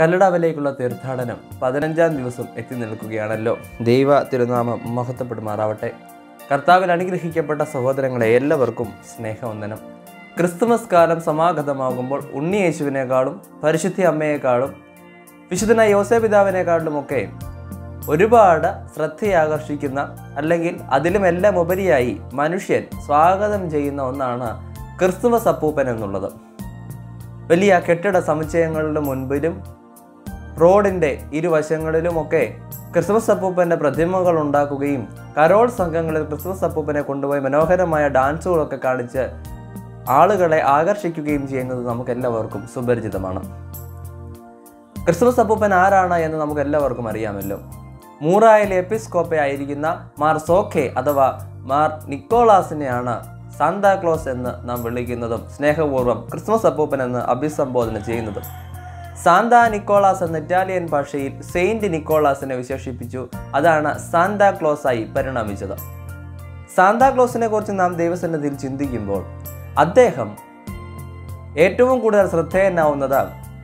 കല്ലടാവിലേക്കുള്ള തീർത്ഥാടനം പതിനഞ്ചാം ദിവസം എത്തി നിൽക്കുകയാണല്ലോ ദൈവ തിരുനാമം മഹത്വപ്പെടുമാറാവട്ടെ കർത്താവിൽ അനുഗ്രഹിക്കപ്പെട്ട സഹോദരങ്ങളെ എല്ലാവർക്കും സ്നേഹവന്ദനം ക്രിസ്തുമസ് കാലം സമാഗതമാകുമ്പോൾ ഉണ്ണിയേശുവിനേക്കാളും പരിശുദ്ധി അമ്മയെക്കാളും വിശുദ്ധനായ യോസേപിതാവിനേക്കാളുമൊക്കെ ഒരുപാട് ശ്രദ്ധയാകർഷിക്കുന്ന അല്ലെങ്കിൽ അതിലുമെല്ലാം ഉപരിയായി മനുഷ്യൻ സ്വാഗതം ചെയ്യുന്ന ഒന്നാണ് ക്രിസ്തുമസ് അപ്പൂപ്പൻ എന്നുള്ളത് വലിയ കെട്ടിട സമുച്ചയങ്ങളുടെ മുൻപിലും റോഡിൻ്റെ ഇരുവശങ്ങളിലുമൊക്കെ ക്രിസ്മസ് അപ്പൂപ്പൻ്റെ പ്രതിമകൾ ഉണ്ടാക്കുകയും കരോൾ സംഘങ്ങളിൽ ക്രിസ്മസ് അപ്പൂപ്പനെ കൊണ്ടുപോയി മനോഹരമായ ഡാൻസുകളൊക്കെ കാണിച്ച് ആളുകളെ ആകർഷിക്കുകയും ചെയ്യുന്നത് നമുക്ക് എല്ലാവർക്കും സുപരിചിതമാണ് ക്രിസ്മസ് അപ്പൂപ്പൻ ആരാണ് എന്ന് നമുക്ക് എല്ലാവർക്കും അറിയാമല്ലോ മൂറായിലെ എപ്പിസ്കോപ്പ ആയിരിക്കുന്ന മാർ സോഖെ അഥവാ മാർ നിക്കോളാസിനെയാണ് സാന്താക്ലോസ് എന്ന് നാം വിളിക്കുന്നതും സ്നേഹപൂർവ്വം ക്രിസ്മസ് അപ്പൂപ്പൻ എന്ന് അഭിസംബോധന ചെയ്യുന്നതും സാന്താ നിക്കോളാസ് എന്ന ഇറ്റാലിയൻ ഭാഷയിൽ സെയിന്റ് നിക്കോളാസിനെ വിശേഷിപ്പിച്ചു അതാണ് സാന്താക്ലോസായി പരിണമിച്ചത് സാന്താക്ലോസിനെ കുറിച്ച് നാം ദൈവസന്നിധിയിൽ ചിന്തിക്കുമ്പോൾ അദ്ദേഹം ഏറ്റവും കൂടുതൽ ശ്രദ്ധേയനാവുന്നത്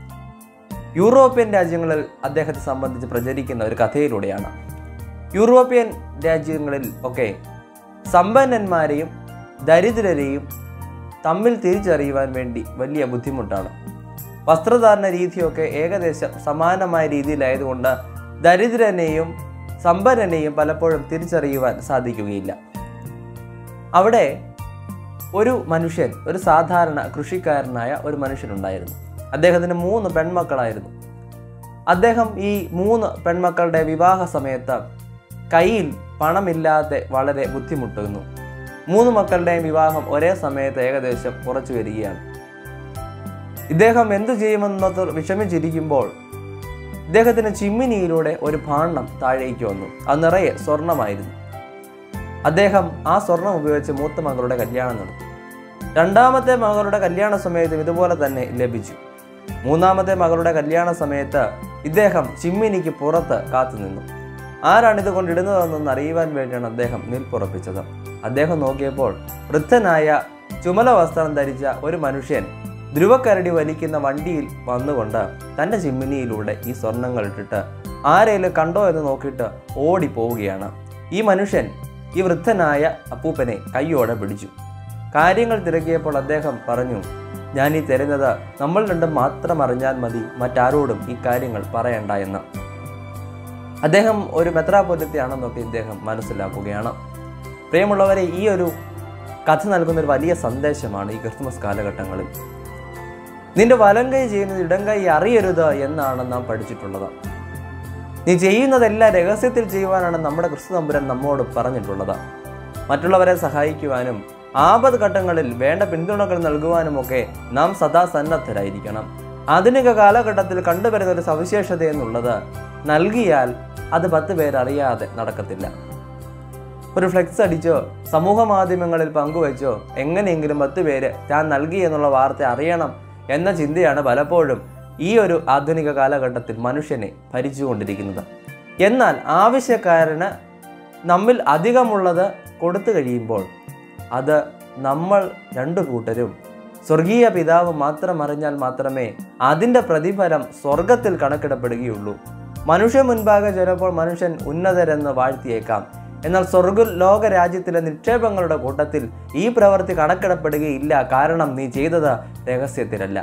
യൂറോപ്യൻ രാജ്യങ്ങളിൽ അദ്ദേഹത്തെ സംബന്ധിച്ച് പ്രചരിക്കുന്ന ഒരു കഥയിലൂടെയാണ് യൂറോപ്യൻ രാജ്യങ്ങളിൽ ഒക്കെ സമ്പന്നന്മാരെയും ദരിദ്രരെയും തമ്മിൽ തിരിച്ചറിയുവാൻ വേണ്ടി വലിയ ബുദ്ധിമുട്ടാണ് വസ്ത്രധാരണ രീതിയൊക്കെ ഏകദേശം സമാനമായ രീതിയിലായതുകൊണ്ട് ദരിദ്രനെയും സമ്പന്നനെയും പലപ്പോഴും തിരിച്ചറിയുവാൻ സാധിക്കുകയില്ല അവിടെ ഒരു മനുഷ്യൻ ഒരു സാധാരണ കൃഷിക്കാരനായ ഒരു മനുഷ്യനുണ്ടായിരുന്നു അദ്ദേഹത്തിന് മൂന്ന് പെൺമക്കളായിരുന്നു അദ്ദേഹം ഈ മൂന്ന് പെൺമക്കളുടെ വിവാഹ സമയത്ത് കയ്യിൽ പണമില്ലാതെ വളരെ ബുദ്ധിമുട്ടുന്നു മൂന്ന് മക്കളുടെയും വിവാഹം ഒരേ സമയത്ത് ഏകദേശം കുറച്ചു വരികയാണ് ഇദ്ദേഹം എന്തു ചെയ്യുമെന്നത് വിഷമിച്ചിരിക്കുമ്പോൾ ഇദ്ദേഹത്തിന് ചിമ്മിനിയിലൂടെ ഒരു ഭാണ്ഡം താഴേക്ക് വന്നു അത് നിറയെ സ്വർണമായിരുന്നു അദ്ദേഹം ആ സ്വർണം ഉപയോഗിച്ച് മൂത്ത മകളുടെ കല്യാണം നടത്തി രണ്ടാമത്തെ മകളുടെ കല്യാണ സമയത്തും ഇതുപോലെ തന്നെ ലഭിച്ചു മൂന്നാമത്തെ മകളുടെ കല്യാണ സമയത്ത് ഇദ്ദേഹം ചിമ്മിനിക്ക് പുറത്ത് കാത്തുനിന്നു ആരാണ് ഇത് കൊണ്ടിടുന്നതെന്നൊന്ന് അറിയുവാൻ വേണ്ടിയാണ് അദ്ദേഹം നിൽപ്പുറപ്പിച്ചത് അദ്ദേഹം നോക്കിയപ്പോൾ വൃദ്ധനായ ചുമല വസ്ത്രം ധരിച്ച ഒരു മനുഷ്യൻ ധ്രുവക്കരടി വലിക്കുന്ന വണ്ടിയിൽ വന്നുകൊണ്ട് തൻ്റെ ചിമ്മിനിയിലൂടെ ഈ സ്വർണങ്ങൾ ഇട്ടിട്ട് ആരെങ്കിലും കണ്ടോ എന്ന് നോക്കിയിട്ട് ഓടി പോവുകയാണ് ഈ മനുഷ്യൻ ഈ വൃദ്ധനായ അപ്പൂപ്പനെ കൈയോടെ പിടിച്ചു കാര്യങ്ങൾ തിരക്കിയപ്പോൾ അദ്ദേഹം പറഞ്ഞു ഞാൻ ഈ തരുന്നത് നമ്മൾ രണ്ടും മാത്രം അറിഞ്ഞാൽ മതി മറ്റാരോടും ഈ കാര്യങ്ങൾ പറയണ്ട എന്ന് അദ്ദേഹം ഒരു മെത്രാപൊലിത്തയാണെന്നൊക്കെ ഇദ്ദേഹം മനസ്സിലാക്കുകയാണ് പ്രിയമുള്ളവരെ ഈ ഒരു കഥ നൽകുന്ന ഒരു വലിയ സന്ദേശമാണ് ഈ ക്രിസ്മസ് കാലഘട്ടങ്ങളിൽ നിന്റെ വലം കൈ ചെയ്യുന്നത് ഇടം കൈ അറിയരുത് എന്നാണ് നാം പഠിച്ചിട്ടുള്ളത് നീ ചെയ്യുന്നതെല്ലാം രഹസ്യത്തിൽ ചെയ്യുവാനാണ് നമ്മുടെ ക്രിസ്തു തമ്പുരാൻ നമ്മോട് പറഞ്ഞിട്ടുള്ളത് മറ്റുള്ളവരെ സഹായിക്കുവാനും ആപത് ഘട്ടങ്ങളിൽ വേണ്ട പിന്തുണകൾ നൽകുവാനുമൊക്കെ നാം സദാ സന്നദ്ധരായിരിക്കണം ആധുനിക കാലഘട്ടത്തിൽ കണ്ടുവരുന്ന ഒരു സവിശേഷത എന്നുള്ളത് നൽകിയാൽ അത് പത്ത് പേരറിയാതെ നടക്കത്തില്ല ഒരു ഫ്ലെക്സ് അടിച്ചോ സമൂഹ മാധ്യമങ്ങളിൽ പങ്കുവച്ചോ എങ്ങനെയെങ്കിലും പത്ത് പേര് ഞാൻ നൽകി എന്നുള്ള വാർത്ത അറിയണം എന്ന ചിന്തയാണ് പലപ്പോഴും ഈ ഒരു ആധുനിക കാലഘട്ടത്തിൽ മനുഷ്യനെ ഭരിച്ചുകൊണ്ടിരിക്കുന്നത് എന്നാൽ ആവശ്യക്കാരന് നമ്മിൽ അധികമുള്ളത് കൊടുത്തു കഴിയുമ്പോൾ അത് നമ്മൾ രണ്ടു കൂട്ടരും സ്വർഗീയ പിതാവ് മാത്രം അറിഞ്ഞാൽ മാത്രമേ അതിൻ്റെ പ്രതിഫലം സ്വർഗത്തിൽ കണക്കിടപ്പെടുകയുള്ളൂ മനുഷ്യ മുൻപാകെ ചിലപ്പോൾ മനുഷ്യൻ ഉന്നതരെന്ന് വാഴ്ത്തിയേക്കാം എന്നാൽ സ്വർഗ ലോക രാജ്യത്തിലെ നിക്ഷേപങ്ങളുടെ കൂട്ടത്തിൽ ഈ പ്രവൃത്തി കണക്കിടപ്പെടുകയില്ല കാരണം നീ ചെയ്തത് രഹസ്യത്തിലല്ല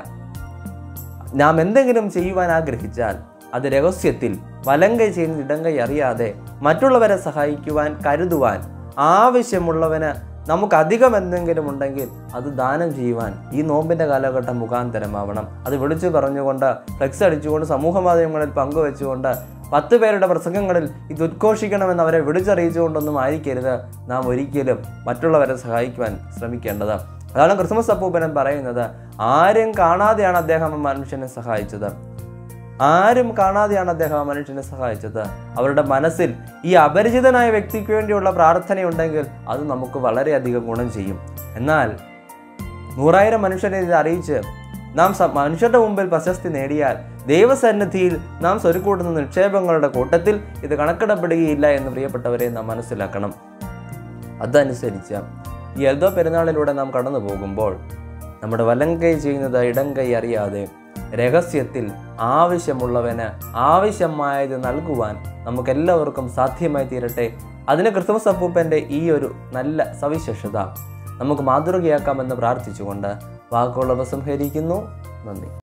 നാം എന്തെങ്കിലും ചെയ്യുവാൻ ആഗ്രഹിച്ചാൽ അത് രഹസ്യത്തിൽ വലങ്കൈ ചെയ്യുന്ന ഇടങ്കൈ അറിയാതെ മറ്റുള്ളവരെ സഹായിക്കുവാൻ കരുതുവാൻ ആവശ്യമുള്ളവന് നമുക്ക് അധികം എന്തെങ്കിലും ഉണ്ടെങ്കിൽ അത് ദാനം ചെയ്യുവാൻ ഈ നോമ്പിൻ്റെ കാലഘട്ടം മുഖാന്തരമാവണം അത് വിളിച്ചു പറഞ്ഞുകൊണ്ട് ഫ്ലെക്സ് അടിച്ചുകൊണ്ട് സമൂഹ മാധ്യമങ്ങളിൽ പങ്കുവെച്ചുകൊണ്ട് പത്ത് പേരുടെ പ്രസംഗങ്ങളിൽ ഇത് ഉദ്ഘോഷിക്കണമെന്ന് അവരെ വിളിച്ചറിയിച്ചുകൊണ്ടൊന്നും ആയിരിക്കരുത് നാം ഒരിക്കലും മറ്റുള്ളവരെ സഹായിക്കുവാൻ ശ്രമിക്കേണ്ടത് അതാണ് ക്രിസ്മസ് അപ്പൂപ്പനൻ പറയുന്നത് ആരും കാണാതെയാണ് അദ്ദേഹം ആ മനുഷ്യനെ സഹായിച്ചത് ആരും കാണാതെയാണ് അദ്ദേഹം ആ മനുഷ്യനെ സഹായിച്ചത് അവരുടെ മനസ്സിൽ ഈ അപരിചിതനായ വ്യക്തിക്ക് വേണ്ടിയുള്ള പ്രാർത്ഥനയുണ്ടെങ്കിൽ അത് നമുക്ക് വളരെയധികം ഗുണം ചെയ്യും എന്നാൽ നൂറായിരം മനുഷ്യരെ ഇത് അറിയിച്ച് നാം സ- മനുഷ്യരുടെ മുമ്പിൽ പ്രശസ്തി നേടിയാൽ ദൈവസന്നിധിയിൽ നാം സ്വരുക്കൂട്ടുന്ന നിക്ഷേപങ്ങളുടെ കൂട്ടത്തിൽ ഇത് കണക്കിടപ്പെടുകയില്ല എന്ന് പ്രിയപ്പെട്ടവരെ നാം മനസ്സിലാക്കണം അതനുസരിച്ച് ഈ എൽദോ പെരുന്നാളിലൂടെ നാം കടന്നു പോകുമ്പോൾ നമ്മുടെ വലം കൈ ചെയ്യുന്നത് ഇടം കൈ അറിയാതെ രഹസ്യത്തിൽ ആവശ്യമുള്ളവന് ആവശ്യമായത് നൽകുവാൻ നമുക്കെല്ലാവർക്കും സാധ്യമായി തീരട്ടെ അതിന് ക്രിസ്മസ് അപ്പൂപ്പൻ്റെ ഈ ഒരു നല്ല സവിശേഷത നമുക്ക് മാതൃകയാക്കാമെന്ന് പ്രാർത്ഥിച്ചുകൊണ്ട് വാക്കുകൾ ഉപസംഹരിക്കുന്നു നന്ദി